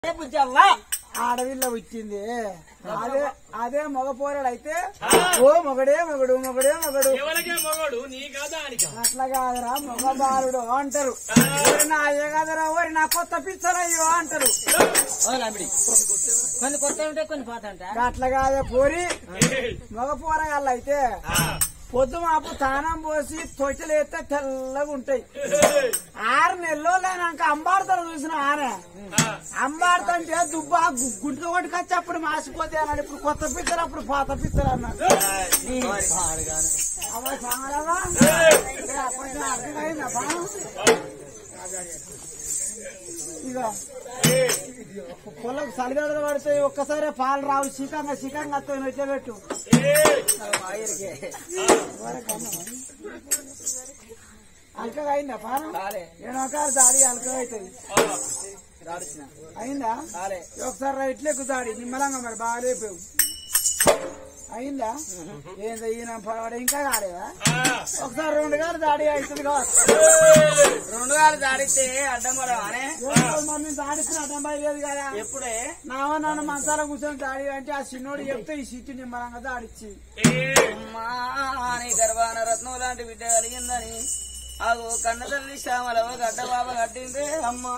బుజ్జవ్వా ఆడవిల్ల వచ్చింది అదే అదే మగ పోరాడు అయితే ఓ మొగడే మొగడు మొగడే మొగడు ఎవరికే మొగడు నీ కాదా అనిక అట్లా కాదురా మగ బాలుడు అంటారు ఓరి నా అయ్య కాదురా ఓరి నా కొత్త పిచ్చరయ్యో అంటారు ఓ లాంబిడి కొన్ని కొత్త ఉంటాయి కొన్ని పాత ఉంటాయి అట్లా కాదే పోరి మగ పోరగాళ్ళు అయితే పొద్దు మాపు తానం పోసి తొట్టెలు ఎత్తే తెల్లగా ఉంటాయి ఆరు నెలలో లేనాక అంబాడతారు చూసిన ఆనే అంబాడుతుంటే దుబ్బ గుంట కొట్టుకొచ్చి అప్పుడు మాసిపోతే అన్నాడు ఇప్పుడు కొత్త పిత్తరు అప్పుడు పాత పిత్తరు అన్నాడు అవ్వ చామరావా? ఇలా కొంచెం అర్థమైందా బాను? ఇగో పొలం సలిగడలు పడితే ఒక్కసారి పాలు రావు శీకంగా శీకంగా వస్తాయి వచ్చే పెట్టు అల్కగా అయిందా పాలు ఏడొకసారి దాడి అల్కగా అవుతుంది అయిందా ఒకసారి రైట్ లెక్కు దాడి నిమ్మలంగా మరి బాగా లేపావు అయిందా ఏందా ఈయన పడవాడు ఇంకా కాలేదా ఒకసారి రెండు గారు దాడి అవుతుంది కావచ్చు రెండు గారు దాడితే అడ్డం పడవానే మరి నేను దాడిచ్చిన అడ్డం లేదు కదా ఎప్పుడే నావ నన్ను మంచాల కూర్చొని దాడి అంటే ఆ చిన్నోడు చెప్తే ఈ సిట్టి నిమ్మలంగా దాడిచ్చి అమ్మా నీ గర్భాన రత్నం లాంటి బిడ్డ కలిగిందని ఆగు కన్న తల్లి శ్యామలవ గడ్డ బాబ కట్టిందే అమ్మా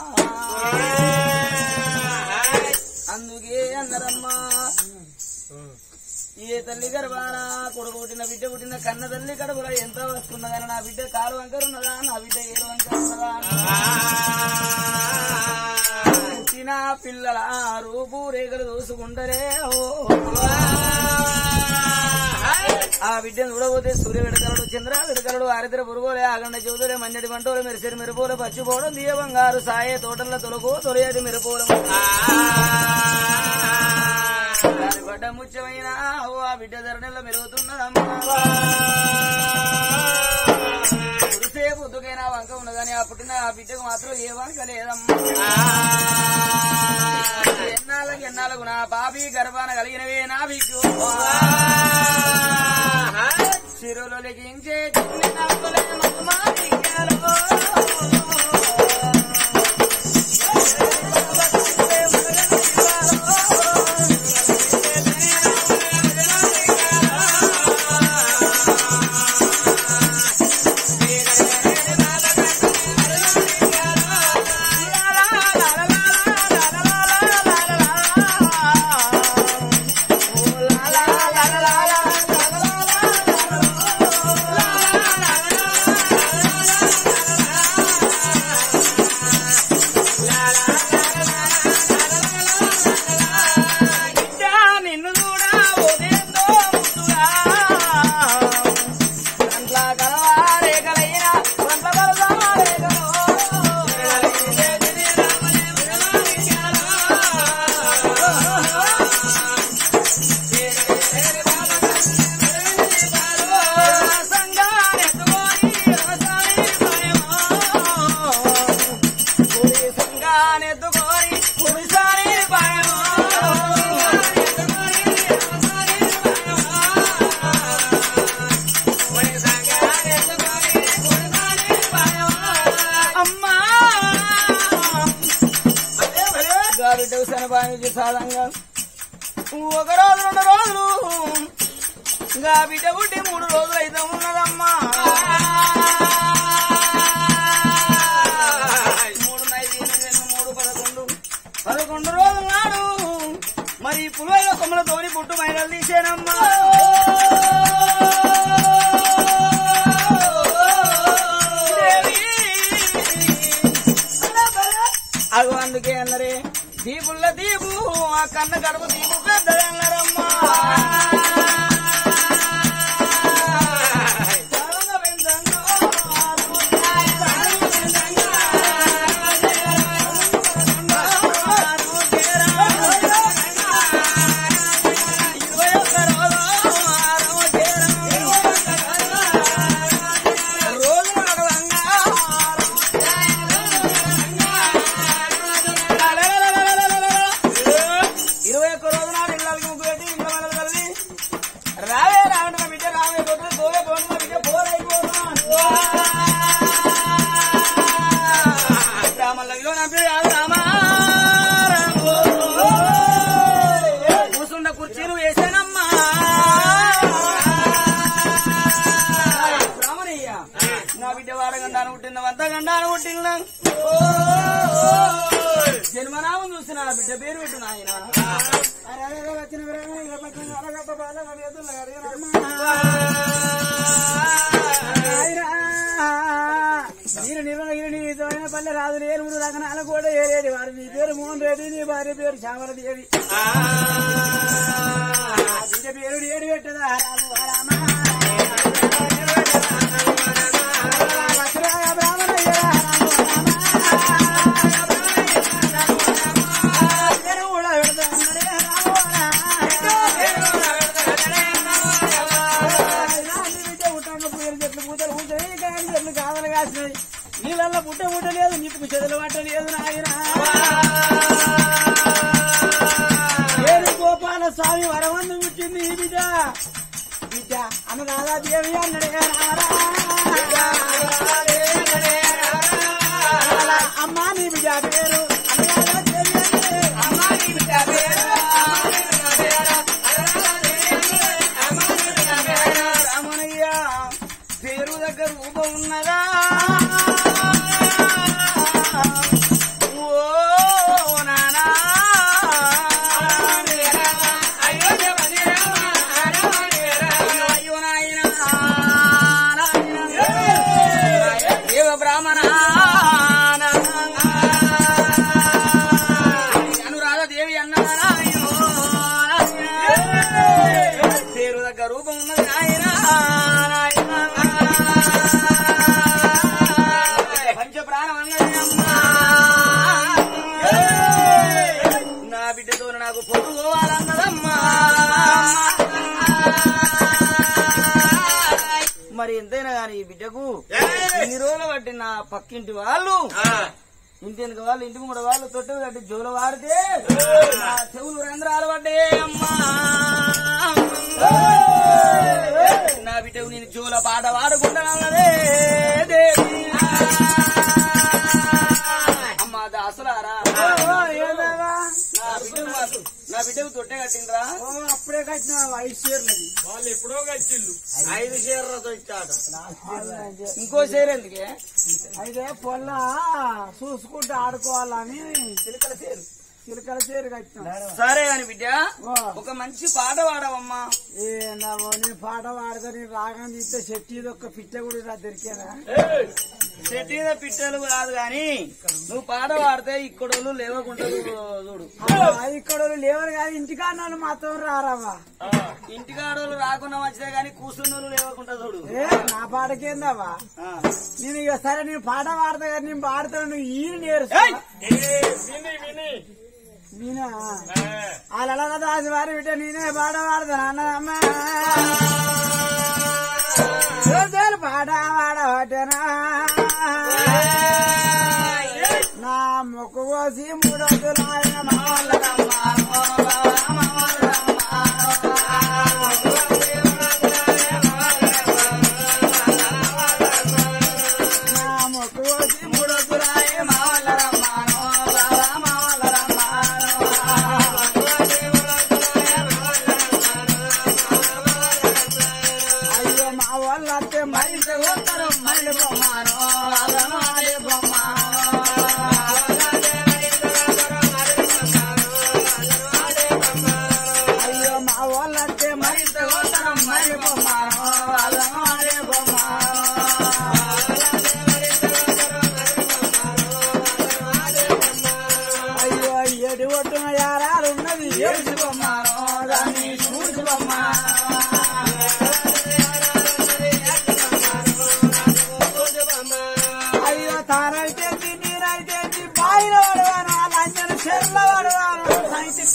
అందుకే అన్నరమ్మా ఏ తల్లి గర్భాన కొడుకు పుట్టిన బిడ్డ పుట్టిన కన్న తల్లి కడుపులో ఎంత వస్తున్నదని నా బిడ్డ కాలు వంకర ఉన్నదా నా బిడ్డ ఏడు వంకర ఉన్నదా పుట్టిన పిల్లల రూపు రేఖలు దోసుకుంటరే ఓ ఆ బిడ్డను చూడబోతే సూర్య విడకలడు చంద్ర విడకలడు ఆరిద్ర పురుగోలే ఆగండ చెబుతలే మన్నెడి మంటోలు మెరిసేరు మెరుపోలే పచ్చిపోవడం దియ బంగారు సాయే తోటల తొలగు తొలయది మెరుపోవడం దాని పడ్డ ముత్యమైన ఓ ఆ బిడ్డ ధరణిలో మెరుగుతున్నదమ్మా పురుసే పొద్దుకైనా వంక ఉన్నదని ఆ పుట్టిన ఆ బిడ్డకు మాత్రం ఏ వంక లేదమ్మా ఎన్నాళ్ళకి ఎన్నాళ్ళకు నా బాబీ గర్భాన కలిగినవే నా బిగ్గు చిరులు లెగించే చిన్ని నవ్వులే మధుమా బిగ్గలు. బిడ్డ నిన్ను చూడా ఉదయంతో ముందుగా కంట్ల కలవారే కలైన కంట్ల కలవారే సంగానెత్తుకోరి పురుషాని భయమో అమ్మా గారు దేవస్థాన బాగా సాధంగా ఒక రోజు రెండు రోజులు గా బిడ్డ పుట్టి మూడు రోజులు అయితే ఉన్నదమ్మా మూడు ఐదు ఎనిమిది ఎనిమిది, మూడు పదకొండు పదకొండు రోజుల నాడు మరి పులివైన కొమ్మలతోని పుట్టు మైనలు తీసేనమ్మా అగు అందుకే అన్నరే దీపుల్ల దీపు ఆ కన్న కడుపు దీపు పెద్దదన్నారమ్మా చాలంగా పెంచంగా, చాలంగా పెంచంగా, ఇరవై ఒక్క రోజు ఆరవ రోజు నడవంగా ఇరవై ఒక్క రోజు నాడు ఇళ్ళకి ముగ్గు పెట్టి ఇంట్లో వాళ్ళ తల్లి రూపం చూసిన ఆ బిడ్డ పేరు పెట్టు నాయన అరే, అరే, అరే, వచ్చిన విరామం, ఇక పక్కన అరగంట బాల నన్ను ఎదురులో అడిగినారమ్మా. ఆయరా, మీరు నిర్వహించిన నిజమైన పల్లె రాదు లేరు మూడు రకనాల కూడా ఏరేది వారు నీ పేరు మోహన్ రెడ్డి నీ భార్య పేరు శ్యామల దేవి ఆ బిడ్డ పేరు ఏడు పెట్టదా రాము రామ భద్రాయ బ్రాహ్మణయ్య రాము రామ పేరు కూడా పెడతాడే రాము నీళ్ళల్లో పుట్ట పుట్ట లేదు నీకు చెదలు పట్ట లేదు నాయన ఏడు గోపాల స్వామి వరవందు పుట్టింది ఈ బిడ్డ బిడ్డ అన్నదాదా దేవి అన్నడే రామరా అమ్మా నీ బిడ్డ పేరు అన్నదాదా దేవి అన్నడే అమ్మా నీ బిడ్డ పేరు రామణయ్య పేరు దగ్గర రూపం ఉన్నదా ఓ నానా అయ్యో నాయనా దేవ బ్రాహ్మణ అనురాధ దేవి అన్నారా పేరు దగ్గర రూపం ఉన్నది నాయన పంచ ప్రాణం అన్నది అమ్మా. నా బిడ్డతో నాకు పొద్దు పోవాలన్నదమ్మా మరి ఎంతైనా గాని ఈ బిడ్డకు ఈ రోజులు బట్టి నా పక్కింటి వాళ్ళు ఇంటి వెనుక వాళ్ళు ఇంటి ముందు వాళ్ళు తొట్టెలు కట్టి జోలు వాడితే నా చెవులు రంధ్రాలు పడ్డాయి అమ్మా నా బిడ్డకు నేను జోల పాట పాడుకుంటానన్నదే దేవి అమ్మా దాసులారా ఏదేవా నా బిడ్డకు మాత్రం- నా బిడ్డకు తొట్టె కట్టిండ్రా ఓ, అప్పుడే కట్టిన ఐదు షేర్లది వాళ్ళు ఎప్పుడో కట్టిల్లు ఐదు షేర్లతో ఇచ్చాట ఇంకో షేర్ ఎందుకే అయితే పొల్ల చూసుకుంటూ ఆడుకోవాలని చిలకల షేరు చిలకల చేరు కట్టిన సరే అని బిడ్డ ఓ, ఒక మంచి పాట పాడవమ్మా ఏ నావో నీ పాట పాడుకొని రాగం తీస్తే చెట్టు ఒక్క పిట్ట కూడా ఇలా దొరికేనా చెట్టిన పిట్టలు కాదు గాని నువ్వు పాట పాడితే ఇక్కడోళ్ళు లేవకుండా చూడు అబ్బా, ఇక్కడ వాళ్ళు లేవరు కాదు ఇంటికాడ వాళ్ళు మాత్రం రారావా ఇంటికాడోళ్ళు రాకుండా మంచిదే గాని కూర్చున్నోళ్ళు లేవకుండా చూడు ఏ నా పాటకేందావా ఆ. నేను ఇక సరే నేను పాట పాడతా కానీ నేను పాడతాను నువ్వు ఈ నేర్చు ఏయ్! విని విని నేనా ఆ, అలా దాసి వారి బిడ్డ నేనే పాట పాడతాను అన్నదమ్మా రోజులు పాట పాడబట్టనా నా మొక్కు కోసి మూడొద్దులు ఆయన నా మొక్కు కోసి మూడొద్దులు ఆయన అయ్యో మా వాళ్ళు అత్తే మరి పోతారు మళ్ళీ బొమ్మాను అలనాడే బొమ్మాను అయ్యో మా వాళ్ళు అత్తే మరి పోతారు మళ్ళీ బొమ్మాను అలనాడే బొమ్మాను అయ్యో ఎడి ఒడ్డున యారాలు ఉన్నది ఏడుచు బొమ్మాను దాన్ని చూసి బొమ్మాను అయ్యో తానైతే నీరైతే బాయిల పడవాను లంచన చెర్ల పడవాను సైతం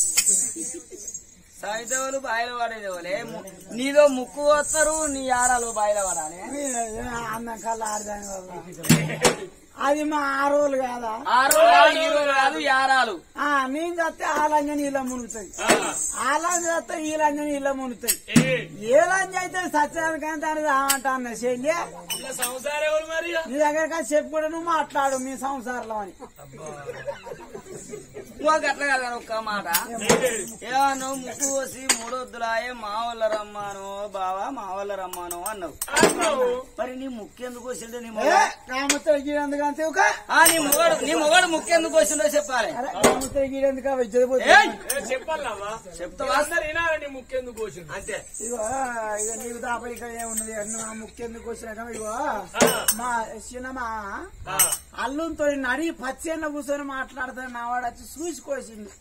సాయిదేవులు బాయిల పడేదేవులే ము- నీదో ముక్కు వస్తారు నీ యారాలు బాయిల పడాలి అందం కల్లా ఆడదాని వల్ల అది మా ఆరోలు కాదా ఆరు కాదు, ఈరు కాదు యారాలు ఆ నేను చేస్తే ఆ లంజని ఇలా మునుగుతాయి ఆ లంజ చేస్తే ఈ లంజని ఇలా మునుగుతాయి ఏ ఏ లంజ అయితే సత్యానికంటే అని రామంటా అన్న చెల్లి ఇలా సంసారం ఎవరు మరి నీ దగ్గర చెప్పి కూడా నువ్వు మాట్లాడు మీ సంసారంలో అని ఓ గట్ల కదా ఒక్క మాట ఏమన్నా ముక్కు కోసి మూడొద్దులాయే మా వాళ్ళ రమ్మాను బావా మా వాళ్ళ రమ్మాను అన్నావు అన్నావు. మరి నీ ముక్కు ఎందుకు వచ్చిందో నీ ఏ, మొగడు కామతో గీడందుకు అంతే ఒక ఆ, నీ మొగడు నీ మొగడు ముక్కు ఎందుకు వచ్చిందో చెప్పాలి అరే కామతో గీడందుకు వెజ్జపోతే ఏయ్! ఏ, చెప్పాలమ్మా చెప్తావా? అందరు వినాలని ముఖ్యందుకు కోసిండు అంతే ఇగో ఇక నీకు దాప ఇక ఏమున్నది అన్న ముఖ్యందుకు వచ్చినాక ఇగో మా చిన్నమా ఆ. అల్లుతో నడి పచ్చేళ్ళ కూర్చొని మాట్లాడుతాను నా వాడు వచ్చి చూసుకోసింది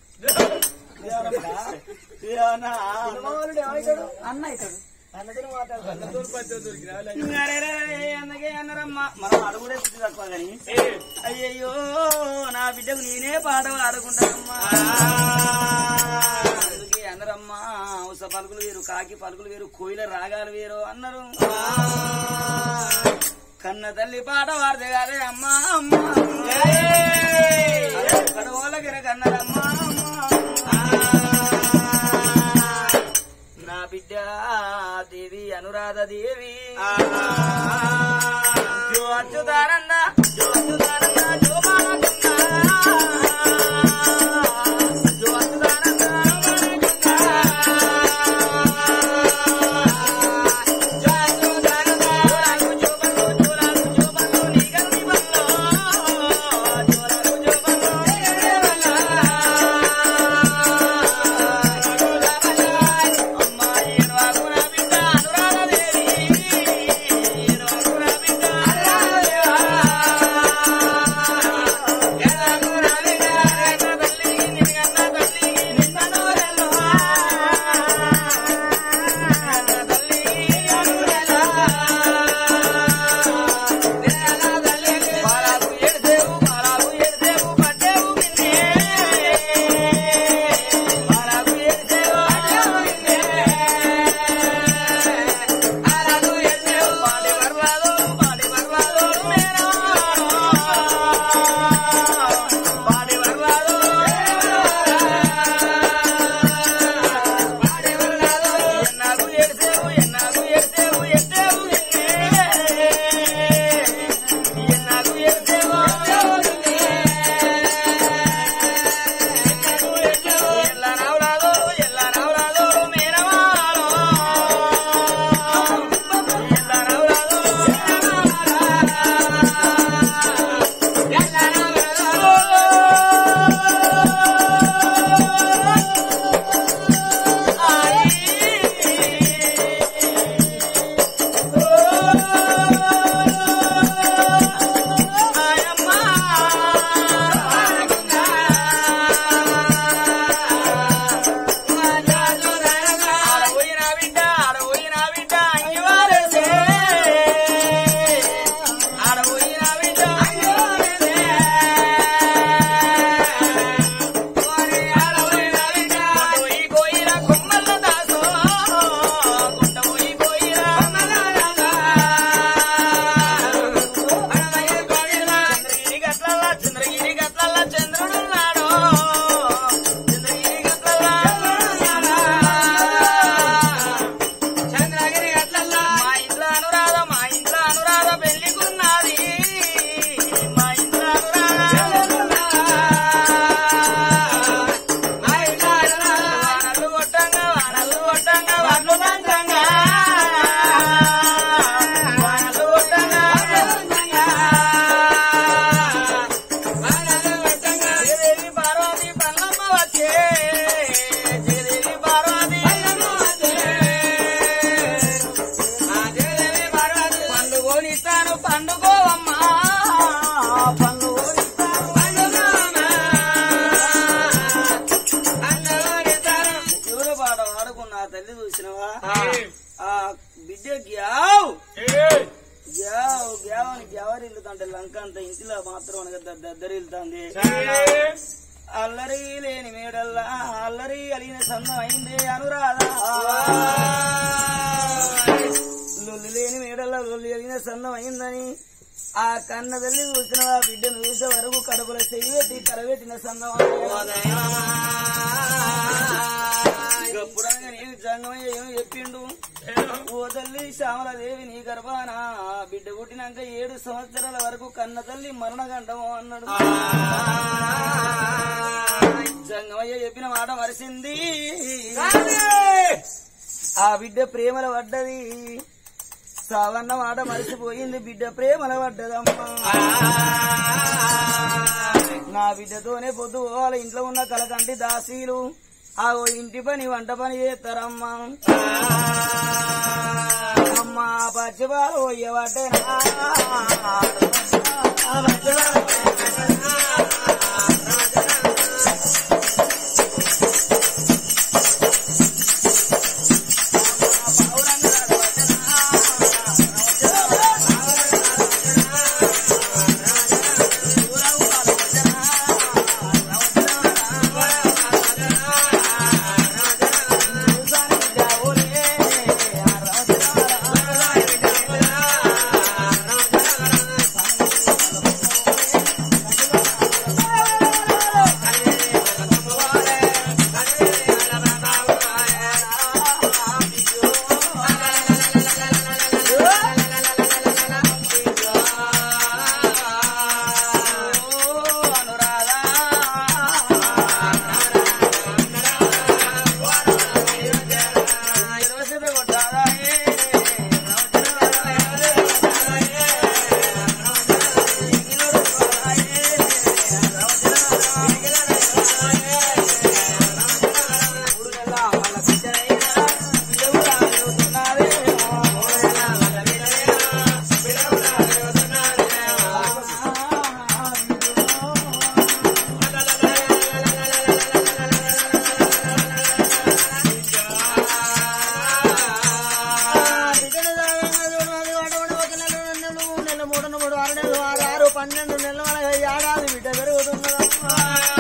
అన్న అవుతాడు అందరూ పచ్చ దొరికినా? అందుకే అన్నారమ్మా మనం అడుగుడే స్థితి తక్కువ కానీ ఏ, అయ్యయ్యో నా బిడ్డకు నేనే పాట ఆడుకుంటానమ్మా అందుకే అందరమ్మా ఉస పలుకులు వేరు కాకి పలుకులు వేరు కోయిల రాగాలు వేరు అన్నారు కన్న తల్లి పాట వాడితే కాదే అమ్మా అమ్మా కడవలగిర కన్నరమ్మా నా బిడ్డ దేవి అనురాధ దేవి జో అచ్యుతానంద జో అచ్యుతానంద జో బాలకృష్ణ జో అచ్యుతానంద జో అచ్యుతానంద జో బంధు జో రాజు జో బంధు నీగని బంధు జో రాజు జో బంధు నీగని అమ్మాయి వాగున బిడ్డ అనురాధ దేవి వాగున బిడ్డ చంద్రగిరి గట్ల చంద్రుడున్నాడు చంద్రగిరి గట్ల చంద్రగిరి గట్లల్లా మా ఇంట్లో అనురాధ మా ఇంట్లో అనురాధ పెళ్లికున్నది మా ఇంట్లో అనురాధ మా ఇంట్లో అనురాధ వానలు కొట్టంగా వానలు కొట్టంగా వానలు దంచంగా వానలు కొట్టంగా వానలు కొట్టంగా జయదేవి పార్వతి పల్లమ్మ వచ్చే జయదేవి పార్వతి పల్లమ్మ వచ్చే పండుగోనిస్తాను పండుకోవమ్మా పండుగోనిస్తాను పండుగోనిస్తాను ఎవరు పాట వాడుకున్నా తల్లి చూసినవా ఆ బిడ్డ గ్యావ్ ఏ, గ్యావ్ గ్యావ్ అని గ్యావరి ఇల్లుతుంటే లంక అంత ఇంటిలో మాత్రం అనగా దద్దరిల్లుతుంది ఏ, అల్లరి లేని మేడల్లా అల్లరి అలిగిన సందం అయింది అనురాధ లొల్లి లేని మేడల్లా లొల్లి అలిగిన సందం అయిందని ఆ కన్న తల్లి చూసిన ఆ బిడ్డను చూసే వరకు కడుపుల చెయ్యి పెట్టి కరబెట్టిన సందం గప్పుడంగా నేను జంగమయ్య ఏమి చెప్పిండు ఓ తల్లి శ్యామలదేవి నీ గర్భాన బిడ్డ పుట్టినాక ఏడు సంవత్సరాల వరకు కన్న తల్లి మరణగండము అన్నాడు సంగమయ్య చెప్పిన మాట మరిసింది ఆ బిడ్డ ప్రేమల పడ్డది సావన్న మాట మరిచిపోయింది బిడ్డ ప్రేమల పడ్డదమ్మా నా బిడ్డతోనే పొద్దు పోవాలి ఇంట్లో ఉన్న కలకంటి దాసీలు ఆ ఓ ఇంటి పని వంట పని చేస్తారమ్మా అమ్మా పచ్చిపాలు పోయేవాటేనా పన్నెండు నెలల వరకు ఏడాది బిడ్డ పెరుగుతున్నదమ్మా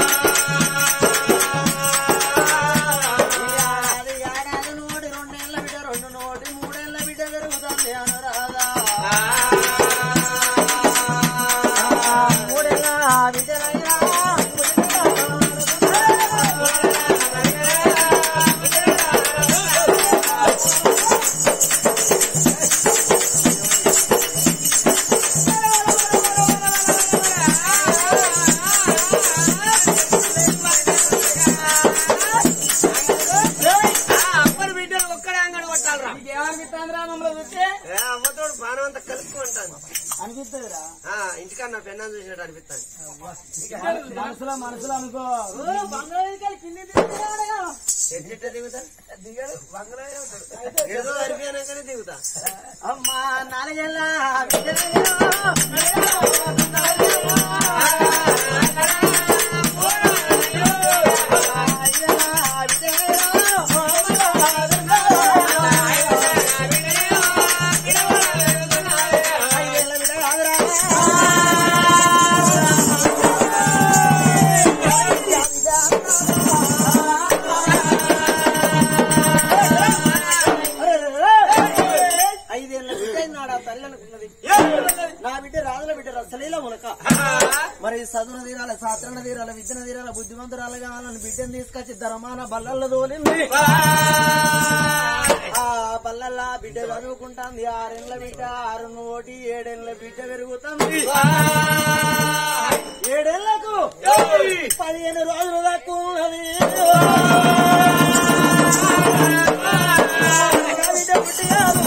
ఏడాది ఏడాది నోటి రెండేళ్ల బిడ్డ రెండు నోటి మూడేళ్ల బిడ్డ పెరుగుతుంది అనురాధా మూడేళ్ల బిడ్డలయ్యా అప్పటి బిడ్డలు ఒక్కడే అంగడి కొట్టాలరా ఏమనిపిస్తుంది రా మమ్మల్ని చూస్తే అమ్మతోడు బాణం అంతా కలుపుకుంటాను అనిపిస్తుందిరా ఇంటికన్నా పెన్నాను చూసినట్టు అనిపిస్తాను మనసులో మనసులో అనుకో బంగాళాకి కింది దిగుతున్నాడు ఎట్ట దిగుతా దిగడు బంగ్లా ఏదో అయిపోయినాకనే దిగుతా అమ్మా నాలుగేళ్ళ ఐదేళ్ళ బిడ్డ నాడు ఆ తల్లి అనుకున్నది నా బిడ్డ రాజుల బిడ్డ రసలీల ములక మరి చదువున తీరాల శాస్త్రన తీరాల విద్యన తీరాల బుద్ధిమంతురాలు కావాలని బిడ్డను తీసుకొచ్చి ధర్మాన బల్లల్లో తోలింది ఆ బల్లల్లా బిడ్డ చదువుకుంటాంది ఆరేళ్ల బిడ్డ ఆరు నోటి ఏడేళ్ల బిడ్డ పెరుగుతుంది ఏడేళ్లకు పదిహేను రోజులు దాకా ఉన్నది బిడ్డ పుట్టినాడు.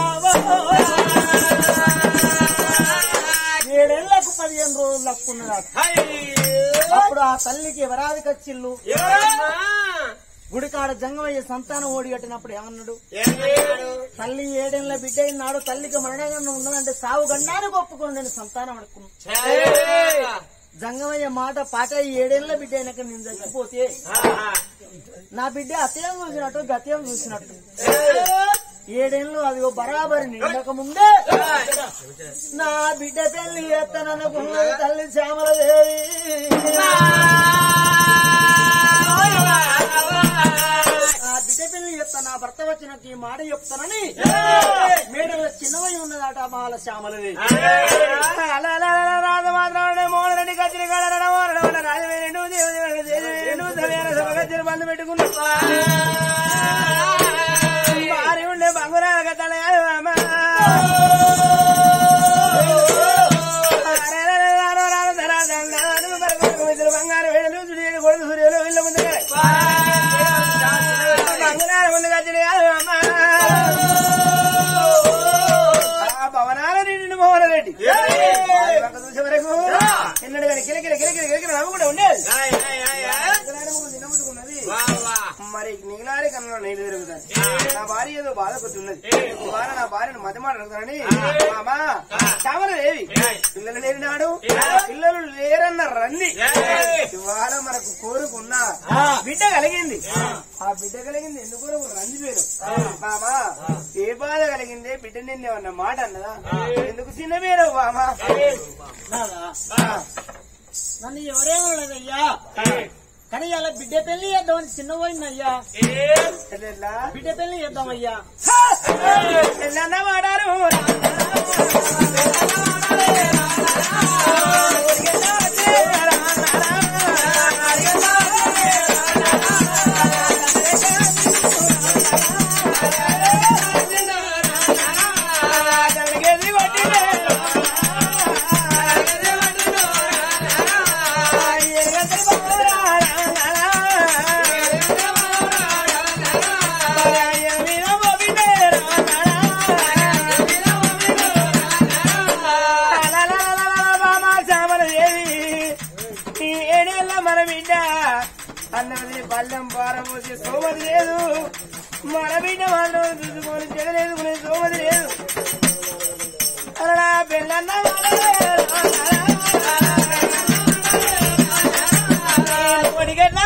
ఏడేళ్లకు పదిహేను రోజులు లక్కున్నాడు అప్పుడు ఆ తల్లికి ఎవరాది కచ్చిల్లు గుడికాడ జంగమయ్య సంతానం ఓడి కట్టినప్పుడు ఏమన్నాడు తల్లి ఏడేళ్ల బిడ్డ అయినాడు తల్లికి మరణంగా ఉన్నదంటే సావు గండానికి ఒప్పుకొని నేను సంతానం అడుక్కున్నాను జంగమయ్య మాట పాట ఏడేళ్ల బిడ్డ అయినాక నేను చచ్చిపోతే నా బిడ్డ అత్యం చూసినట్టు గత్యం చూసినట్టు ఏడేళ్ళు అది ఓ బరాబరి నిండక ముందే నా బిడ్డ పెళ్లి ఎత్తననుకున్నది తల్లి శ్యామలదేవి నా బిడ్డ పెళ్లి చెప్తా నా భర్త వచ్చినట్టు ఈ మాట చెప్తానని మేడల చిన్నవై ఉన్నదట మాల శ్యామలదేవి రాజు మాత్రం మోడరెడ్డి కచ్చిన కాడ రాజవేణు దేవేణు సభగచ్చిన బంధు పెట్టుకున్నా భారీ ఉండే బంగురాల కథలే బంగారు వేడలు సూర్యుడు కొడుకు సూర్యులు వీళ్ళ ముందు వచ్చిన అమ్మా ఆ భవనాల నిండిన భవన రెడ్డి పక్క చూసే వరకు ఎన్నడు కానీ కిలకిల కిలకిల కిలకిల నవ్వుకుంటూ ఉండేది తినముతున్నది మరి నీలారి కన్నా నీళ్ళు తిరుగుతాను నా భార్య ఏదో బాధపడుతున్నది ఇవాళ నా భార్యను మధ్య మాట్లాడుతానని మామా చావల లేవి పిల్లలు లేని నాడు పిల్లలు లేరన్న రంది ఇవాళ మనకు కోరుకున్న బిడ్డ కలిగింది ఆ బిడ్డ కలిగింది ఎందుకు రంది పేరు మామా ఏ బాధ కలిగింది బిడ్డ నిన్నేమన్న మాట అన్నదా ఎందుకు చిన్న పేరు మామా నన్ను ఎవరేమన్నాడయ్యా కానీ ఇలా బిడ్డ పెళ్లి చేద్దామని చిన్న పోయిందయ్యా ఎట్లా? బిడ్డ పెళ్లి చేద్దామయ్యా ఎల్లన్న వాడారు మన బిడ్డ అన్నది పల్లెం పారమోసి సోమది లేదు మన బిడ్డ మాత్రం చూసుకొని జగలేదుకునే సోమది లేదు అలా పెళ్ళన్న పొడిగట్ల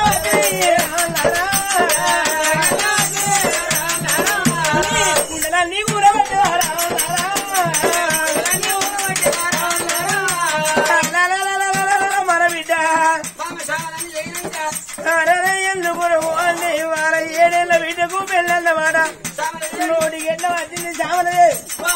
కుండలన్నీ కూరబెట్టారా మన బిడ్డ ఎందుకు అన్ని వాళ్ళ ఏడేళ్ల బిడ్డకు పెళ్ళన్నమాట నోటికి ఎట్లా వచ్చింది చావలే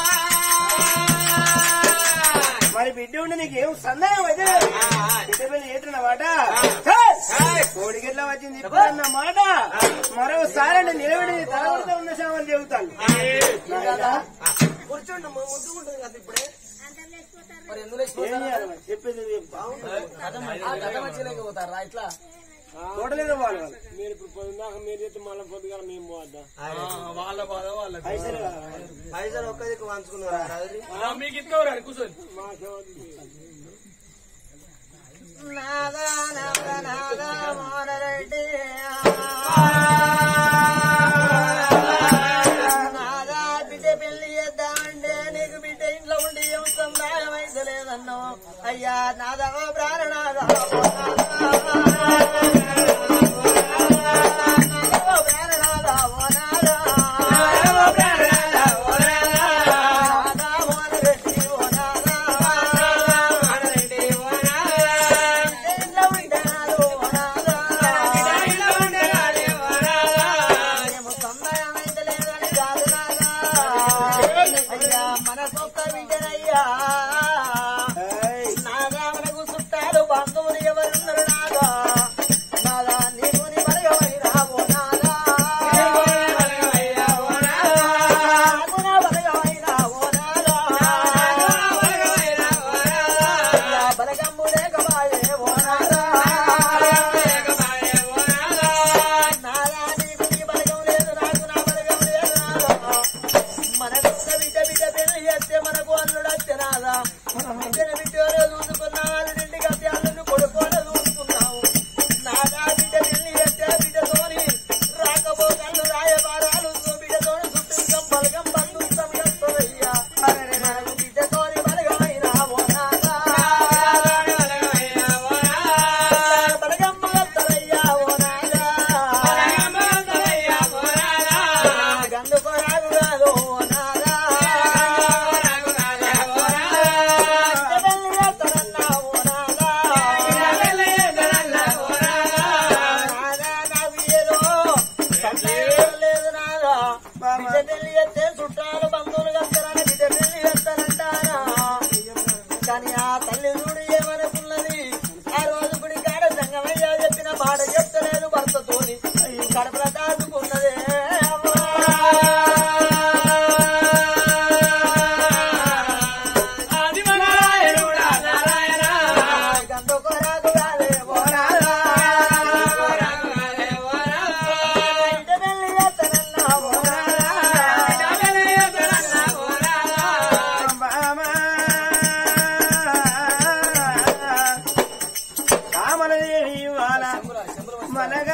మరి బిడ్డ ఉండి నీకేం సందేహం అయితే బిడ్డ పెళ్లి ఏటున్నమాట కోడికి ఎట్లా వచ్చింది ఇప్పుడు అన్నమాట మరోసారి నిలబడి తలబడితే ఉన్న సామాన్ చెబుతాను కూర్చోండి ముద్దుకుంటుంది కదా ఇప్పుడే మరి ఎందులో ఏం చేయాలి మరి? చెప్పేది ఇది బాగుంటుంది గత మధ్యలోకి ఇట్లా చూడలేదు వాళ్ళు వాళ్ళు. మీరు ఇప్పుడు పొద్దున్నాక మీరు చెప్తే మళ్ళీ పొద్దుగా మేము పోద్దాం వాళ్ళ బాధ వాళ్ళ పైసలు కావాలి. పైసలు ఒక్క దిక్కు పంచుకున్నారా మీకు ఇస్తావు కూర్చొని నాదా నాదా నాదా మోనరెడ్డి నాదా బిడ్డ పెళ్లి చేద్దామంటే నీకు బిడ్డ ఇంట్లో ఉండి ఏం సందాయం అయితే లేదన్నో అయ్యా నాదా ఓ ప్రాణనాదా ఓ ప్రాణనాదా ఓ నాదా నాదా మోనరెడ్డి ఓ నాదా ఇంట్లో ఉండాలి ఓ నాదా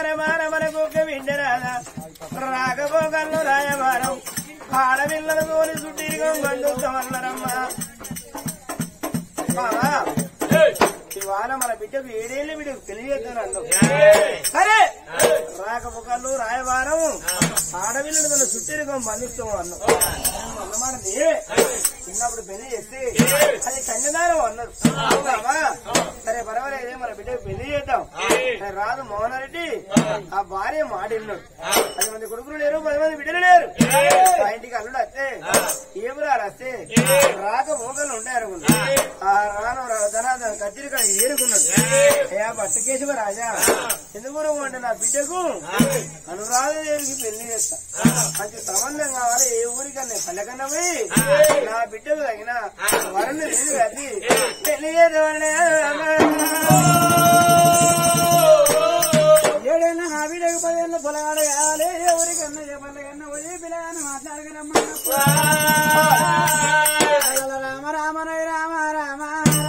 వరమాన మనకు ఒక బిడ్డ రాదా రాకపోకల్లో రాయవారం ఆడపిల్లల తోని సుట్టిగా బంధుత్వమన్నారమ్మా బావా, ఇవాళ మన బిడ్డకు ఏడేళ్ళు బిడ్డకు తెలియజేద్దాను అన్నావు సరే రాకపోకళ్ళు రాయవారం ఆడపిల్లలు మన చుట్టూరుగా బంధిస్తాం అన్నాం అన్నమాట నీవే చిన్నప్పుడు పెళ్లి చేస్తే అది కన్యదానం అన్నారు అవునావా? సరే పర్వాలేదే మన బిడ్డకు పెళ్లి చేద్దాం సరే, రాదు మోహన్ రెడ్డి ఆ భార్య మాట విన్నాడు పది మంది కొడుకులు లేరు పది మంది బిడ్డలు లేరు ఆ ఇంటికి అల్లుడు వస్తే ఏపురాలు వస్తే రాక మోకలు ఉంటాయి అనుకున్నా ఆ రాను ధనాధన కత్తిరికాయ ఏరుకున్నాడు ఏ పట్టుకేశవ రాజా ఎందుకు అంటే నా బిడ్డకు అనురాధదేవికి పెళ్లి చేస్తా మంచి సంబంధం కావాలి ఏ ఊరికన్నా పల్లెకన్నా పోయి నా బిడ్డకు తగిన వరుణ్ లేదు అది పెళ్లి చేద్దామనే ఏడేళ్ళ నా వీడియోకి పదేళ్ళ పొలగాడ కావాలి ఎవరికన్నా చెప్పాలి కన్నా పోయి పిల్లగానే మాట్లాడగలమ్మా రామ రామ రై రామ రామ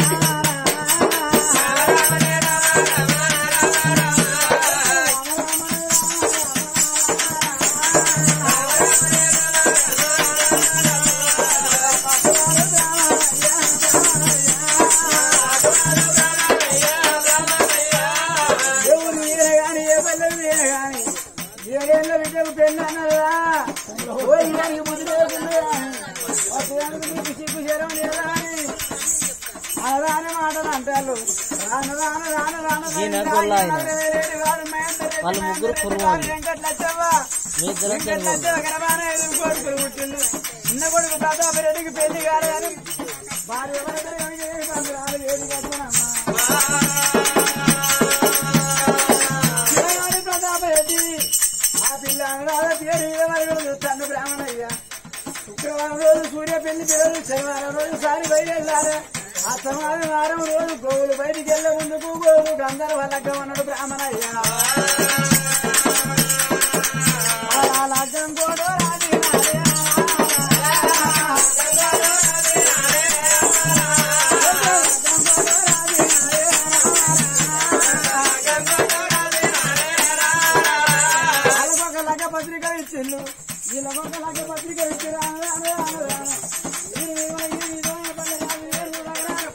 దేవుడు మీరే గాని ఏ పల్లెలు మీరే గాని ఏడేళ్ళ బిడ్డకు పెళ్ళి అన్నదా ఓ ఇయ్యానికి బుద్ధి లేకుండా వస్తువులకు మీకు సిగ్గు చేరం లేదా అని అనరాని మాటలు అంటారు రాను రాను రాను రాను వాళ్ళు ముగ్గురు కొడుకులు పుట్టిండు చిన్న కొడుకు ప్రతాపరెడ్డికి పెళ్లి కాలేదని భార్య ఎవరైతే రాదు ఏది కట్టుకున్నామ్మా చిరగాడి ప్రతాపరెడ్డి ఆ పిల్ల అనురాధ పేరు ఏమని తన్ను బ్రాహ్మణయ్య శుక్రవారం రోజు సూర్య పెళ్లి పేరు శనివారం రోజు సారి బయలుదేరారు ఆ సమాజం వారం రోజు గోవులు బయటికి వెళ్ళే ముందుకు గోవులు గంధర్వ లగ్గం అన్నాడు బ్రాహ్మణయ్య ఆ లగ్గం కూడా రాజీ వాళ్ళకు ఒక లగ్గ పత్రిక ఇచ్చిండు వీళ్ళకు ఒక లగ్గ పత్రిక ఇచ్చి రాను రాను రాను రాను వీరు వీరు ఈ విధంగా పల్లె రాజు వీరు రాను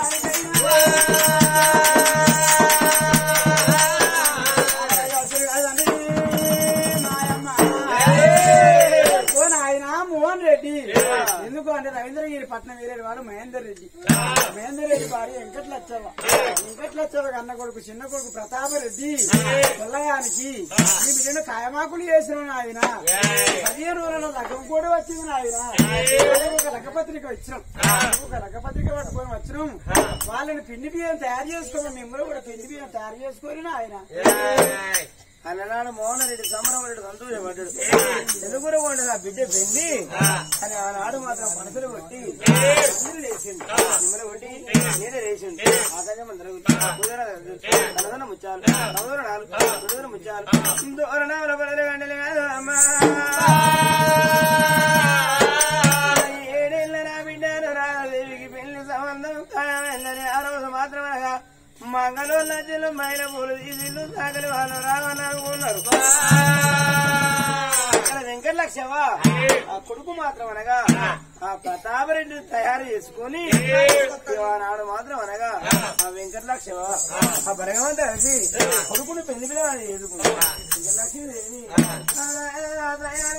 ఆయన మోహన్ రెడ్డి ఎందుకు అంటే రవీంద్రగిరి పట్నం వీరే వాడు మహేందర్ రెడ్డి మహేందర్ రెడ్డి భార్య వెంకట్లచ్చవ వెంకట్లచ్చవ అన్న కొడుకు చిన్న కొడుకు ప్రతాప రెడ్డి పిల్లగానికి ఈ బిడ్డను కాయమాకులు చేసిన ఆయన పదిహేను రోజుల లగ్గం కూడా వచ్చింది ఆయన ఒక లగ్గపత్రిక వచ్చినాం ఒక లగ్గపత్రిక పట్టుకొని వచ్చినాం వాళ్ళని పిండి బియ్యం తయారు చేసుకోమని మిమ్మల్ని కూడా పిండి బియ్యం తయారు చేసుకొని ఆయన అన్ననాడు మోహన్ రెడ్డి సమరమరెడ్డి సంతోషపడ్డాడు ఎందుకు కూడా నా బిడ్డ పెళ్లి అని ఆనాడు మాత్రం మనసులు కొట్టి అందరూ లేచిండు నిమ్మలు కొట్టి నీడ లేచిండు ఆకాశం అందరూ తలదన ముచ్చాలు నవదన నాలుగు తొమ్మిదన ముచ్చాలు దూరణాల పదల గంటలు కాదు అమ్మా ఏడేళ్ళ నా బిడ్డను రాదేవికి పెళ్లి సంబంధం ఖాయమేనని ఆ రోజు మాత్రమేగా మంగళ నదులు మైల పూలు తీసిళ్ళు సాగలి వాళ్ళు రావనుకున్నారు అక్కడ వెంకటలక్ష్యవా ఆ కొడుకు మాత్రం అనగా ఆ ప్రతాపరెడ్డి తయారు చేసుకుని నాడు మాత్రం అనగా ఆ వెంకటలక్ష్యవా ఆ భగవంత కలిసి కొడుకుని పెళ్లి పిల్లలు చేసుకున్నాడు వెంకటలక్ష్మి దేవి